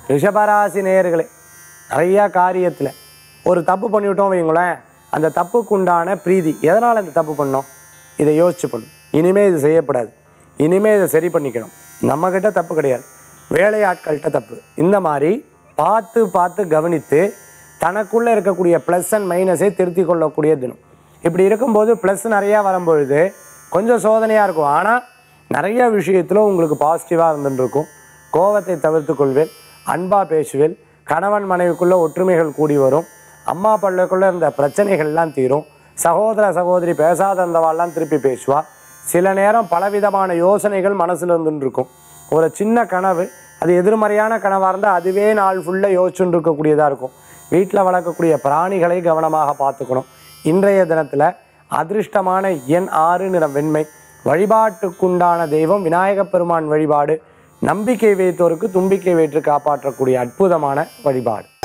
ரிஷபராசி நேயர்களே நிறையா காரியத்தில் ஒரு தப்பு பண்ணிவிட்டோம் வைங்களேன் அந்த தப்புக்கு உண்டான பிரீதி எதனால் இந்த தப்பு பண்ணோம் இதை யோசிச்சு பண்ணும் இனிமே இது செய்யப்படாது இனிமே இதை சரி பண்ணிக்கணும் நம்மக்கிட்ட தப்பு கிடையாது வேலையாட்கள்கிட்ட தப்பு இந்த மாதிரி பார்த்து பார்த்து கவனித்து தனக்குள்ளே இருக்கக்கூடிய ப்ளஸ் அண்ட் மைனஸை திருத்தி கொள்ளக்கூடிய தினம் இப்படி இருக்கும்போது ப்ளஸ் நிறையா வரும்பொழுது கொஞ்சம் சோதனையாக இருக்கும் ஆனால் நிறைய விஷயத்தில் உங்களுக்கு பாசிட்டிவாக இருந்துட்டு இருக்கும் கோவத்தை தவிர்த்து கொள்வேன் அன்பாக பேசுவேன் கணவன் மனைவிக்குள்ளே ஒற்றுமைகள் கூடி வரும் அம்மா பள்ளிக்குள்ளே இருந்த பிரச்சனைகள்லாம் தீரும் சகோதர சகோதரி பேசாத இருந்தவாள்லாம் திருப்பி பேசுவா சில நேரம் பலவிதமான யோசனைகள் மனசில் இருந்துட்டு இருக்கும் ஒரு சின்ன கனவு அது எதிர்மறையான கனவாக இருந்தால் அதுவே நாள் ஃபுல்லாக யோசிச்சுட்டு இருக்கக்கூடியதாக இருக்கும் வீட்டில் வளர்க்கக்கூடிய பிராணிகளை கவனமாக பார்த்துக்கணும் இன்றைய தினத்தில் அதிர்ஷ்டமான எண் ஆறு நிறம் வெண்மை வழிபாட்டுக்குண்டான தெய்வம் விநாயகப் பெருமான் வழிபாடு நம்பிக்கை வைத்தோருக்கு தும்பிக்கை வைத்து காப்பாற்றக்கூடிய அற்புதமான வழிபாடு